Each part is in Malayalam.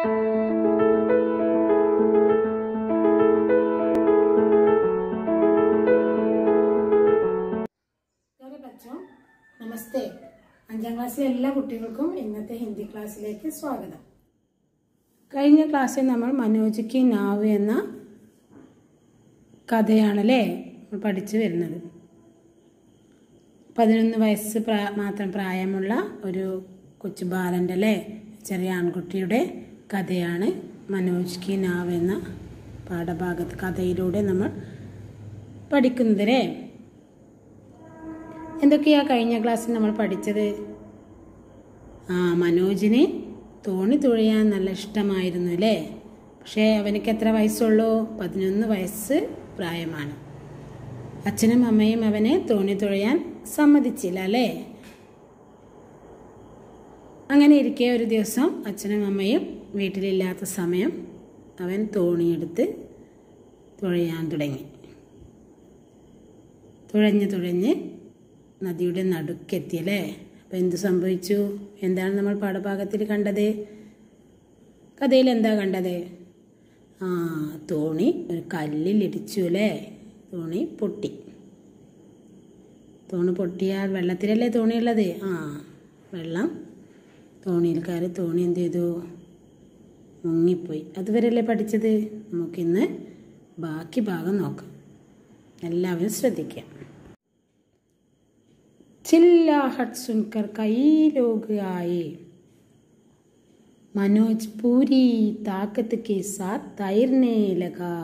പ്യാരെ ബച്ചോ നമസ്തേ അഞ്ചാം ക്ലാസ്സിലെ എല്ലാ കുട്ടികൾക്കും ഇന്നത്തെ ഹിന്ദി ക്ലാസ്സിലേക്ക് സ്വാഗതം കഴിഞ്ഞ ക്ലാസ്സിൽ നമ്മൾ മനോജിക്ക് നാവ് എന്ന കഥയാണല്ലേ നമ്മൾ പഠിച്ചു വരുന്നത് പതിനൊന്ന് വയസ്സ് പ്രാ മാത്രം പ്രായമുള്ള ഒരു കൊച്ചു ബാലൻ്റെ അല്ലേ ചെറിയ ആൺകുട്ടിയുടെ കഥയാണ് മനോജ് കി നാവ് എന്ന പാഠഭാഗത്ത് കഥയിലൂടെ നമ്മൾ പഠിക്കുന്നത് അല്ലേ എന്തൊക്കെയാ കഴിഞ്ഞ ക്ലാസ്സിൽ നമ്മൾ പഠിച്ചത് ആ മനോജിന് തോണി തുഴയാൻ നല്ല ഇഷ്ടമായിരുന്നു അല്ലേ പക്ഷേ അവനക്ക് എത്ര വയസ്സുള്ളൂ പതിനൊന്ന് വയസ്സ് പ്രായമാണ് അച്ഛനും അമ്മയും അവനെ തോണി തുഴയാൻ സമ്മതിച്ചില്ല അല്ലേ അങ്ങനെ ഇരിക്കെ ഒരു ദിവസം അച്ഛനും അമ്മയും വീട്ടിലില്ലാത്ത സമയം അവൻ തോണിയെടുത്ത് തുഴയാൻ തുടങ്ങി തുഴഞ്ഞ് തുഴഞ്ഞ് നദിയുടെ നടുക്കെത്തിയല്ലേ അപ്പം എന്ത് സംഭവിച്ചു എന്താണ് നമ്മൾ പാഠഭാഗത്തിൽ കണ്ടത് കഥയിൽ എന്താ കണ്ടത് ആ തോണി ഒരു കല്ലിൽ ഇടിച്ചു അല്ലേ തോണി പൊട്ടി തോണി പൊട്ടിയാൽ വെള്ളത്തിലല്ലേ തോണിയുള്ളത് ആ വെള്ളം തോണിയിൽ കയറി തോണി എന്ത് ചെയ്തു മുങ്ങിപ്പോയി അതുവരെയല്ലേ പഠിച്ചത് നമുക്കിന്ന് ബാക്കി ഭാഗം നോക്കാം എല്ലാവരും ശ്രദ്ധിക്കാം चिल्लाहट सुनकर कई लोग आए मनोज पूरी ताकत के साथ तैरने लगा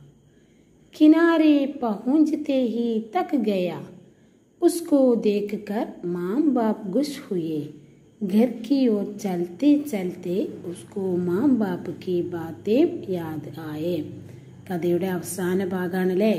किनारे पहुंचते ही तक गया उसको देखकर माँ बाप गुस्स हुए घर की ओर चलते चलते उसको माँ बाप की बातें याद आए കഥയുടെ അവസാന ഭാഗമാണല്ലേ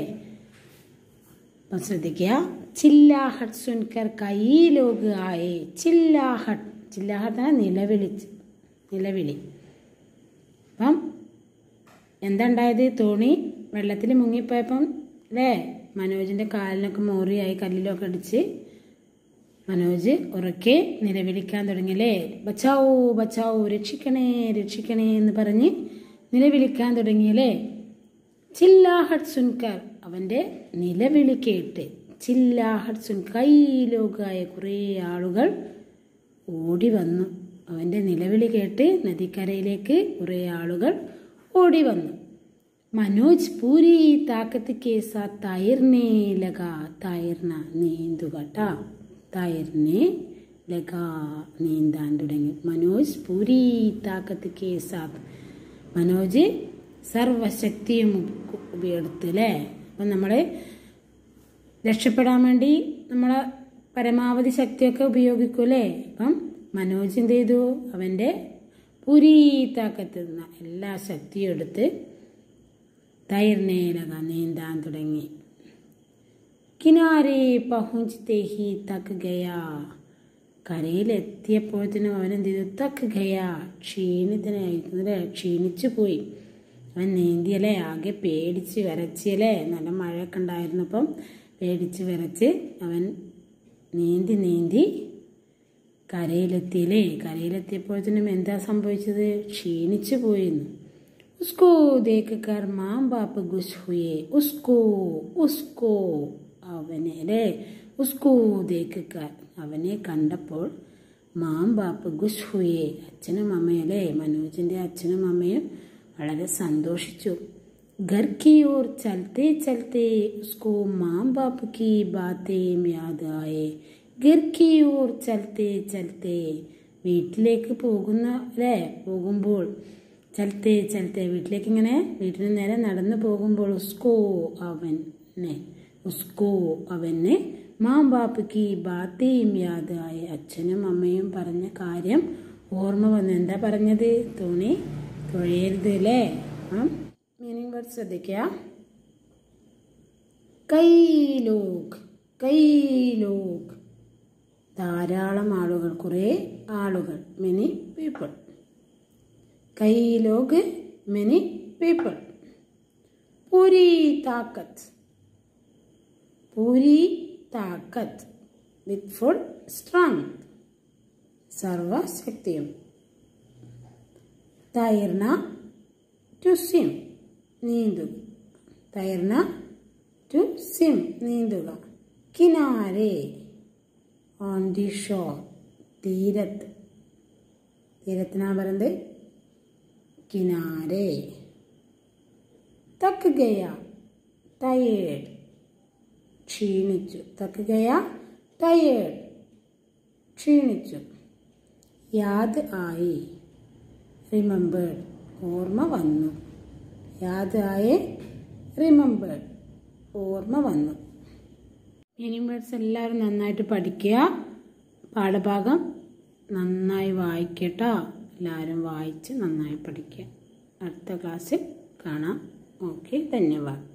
അപ്പം ശ്രദ്ധിക്കുക ചില്ലാഹട്ട് സുൻകർ കൈ ലോക് ആയേ ചില്ലാഹട്ട് ചില്ലാഹട്ട് നിലവിളിച്ച് നിലവിളി അപ്പം എന്താ ഉണ്ടായത് തോണി വെള്ളത്തിൽ മുങ്ങിപ്പോയപ്പം അല്ലേ മനോജിൻ്റെ കാലിനൊക്കെ മോറിയായി കല്ലിലൊക്കെ അടിച്ച് മനോജ് ഉറക്കെ നിലവിളിക്കാൻ തുടങ്ങിയല്ലേ ബച്ചാവൂ ബച്ചാവൂ രക്ഷിക്കണേ രക്ഷിക്കണേ എന്ന് പറഞ്ഞ് നിലവിളിക്കാൻ തുടങ്ങിയല്ലേ ചില്ലാഹട്ട് സുൻകർ അവൻ്റെ നിലവിളി കേട്ട് ചില്ലാഹട്ട് സുൻ കൈലോകായ കുറേ ആളുകൾ ഓടി വന്നു അവൻ്റെ നിലവിളി കേട്ട് നദിക്കരയിലേക്ക് കുറേ ആളുകൾ ഓടി വന്നു മനോജ് പൂരി താക്കത്ത് കേസ തയർനേ ലഗ തയർന നീന്തുക ട്ടാ തയർനെ ലഗ നീന്താൻ തുടങ്ങി മനോജ് പൂരി താക്കത്ത് കേസാത്ത് മനോജ് സർവശക്തിയും ഉപയെടുത്ത് അല്ലേ അപ്പം നമ്മൾ രക്ഷപ്പെടാൻ വേണ്ടി നമ്മളെ പരമാവധി ശക്തിയൊക്കെ ഉപയോഗിക്കും അല്ലേ അപ്പം മനോജ് എന്ത് ചെയ്തു അവൻ്റെ പുരീത്താക്കത്ത് നിന്ന എല്ലാ ശക്തിയും എടുത്ത് തൈർനേലക നീന്താൻ തുടങ്ങി കിനാരെ പഹുഞ്ചത്തെ ഹി തക്ക് ഗയാ കരയിലെത്തിയപ്പോഴത്തേനും അവൻ എന്ത് ചെയ്തു തക്ക് ഗയാ ക്ഷീണിതനായിരിക്കുന്നല്ലേ ക്ഷീണിച്ചു പോയി അവൻ നീന്തിയല്ലേ ആകെ പേടിച്ച് വിറച്ചിയല്ലേ നല്ല മഴയൊക്കെ ഉണ്ടായിരുന്നപ്പം പേടിച്ച് വിറച്ച് അവൻ നീന്തി നീന്തി കരയിലെത്തിയില്ലേ കരയിലെത്തിയപ്പോഴത്തേനും എന്താ സംഭവിച്ചത് ക്ഷീണിച്ചു പോയിരുന്നു ഉസ്കോ ദേക്ക് കർ മാം ബാപ്പ് ഗുസ് ഹുയേ ഉസ്കോ ഉസ്കോ അവനെ അല്ലേ ഉസ്കോ ദേക്ക് കർ അവനെ കണ്ടപ്പോൾ മാം ബാപ്പ് ഗുസ് ഹുയേ അച്ഛനും അമ്മയും അല്ലേ മനോജിൻ്റെ അച്ഛനും അമ്മയും വളരെ സന്തോഷിച്ചു घर की ओर चलते चलते उसको माँ बाप की बातें याद आए घर की ओर चलते चलते വീട്ടിലേക്ക് പോകുന്ന അല്ലേ പോകുമ്പോൾ ചലത്തെ ചലത്തെ വീട്ടിലേക്ക് ഇങ്ങനെ വീട്ടിന് നേരെ നടന്നു പോകുമ്പോൾ ഉസ്കോ അവനെ ഉസ്കോ അവന് മാം ബാപ്പയ്ക്ക് ബാത്തേയും യാതായി അച്ഛനും അമ്മയും പറഞ്ഞ കാര്യം ഓർമ്മ വന്നു എന്താ പറഞ്ഞത് തുണി തുഴയരുത് അല്ലേ മീനിങ് വേർഡ് ശ്രദ്ധിക്കുക കൈ ലോക് കൈ ലോക് ധാരാളം ആളുകൾ കുറേ ആളുകൾ മെനി പീപ്പിൾ കൈ ലോക് മെനി പീപ്പിൾ പൂരി താക്കത്ത് പൂരി താക്കത്ത് വിത്ത് ഫുൾ സ്ട്രെങ്ത് സർവശക്തിയും തൈർന ടു സിം നീന്തുക തൈർന ടു സിം നീന്തുക കിനാരെ ഓൺ ദി ഷോർ തീരത്ത് തീരത്തിനാ പറയുന്നത് കിനാരെ തക്ക് ഗയ ടയേഡ് ക്ഷീണിച്ചു തക്ക് ഗയ ടയേഡ് ക്ഷീണിച്ചു യാദ് ആയി റിമെമ്പേർഡ് ഓർമ്മ വന്നു യാദ് ആയേ റിമെമ്പേർഡ് ഓർമ്മ വന്നു മീനിങ് വേർഡ്സ് എല്ലാവരും നന്നായിട്ട് പഠിക്കുക പാഠഭാഗം നന്നായി വായിക്കട്ടോ എല്ലാവരും വായിച്ച് നന്നായി പഠിക്കുക അടുത്ത ക്ലാസ്സിൽ കാണാം ഓക്കെ ധന്യവാദം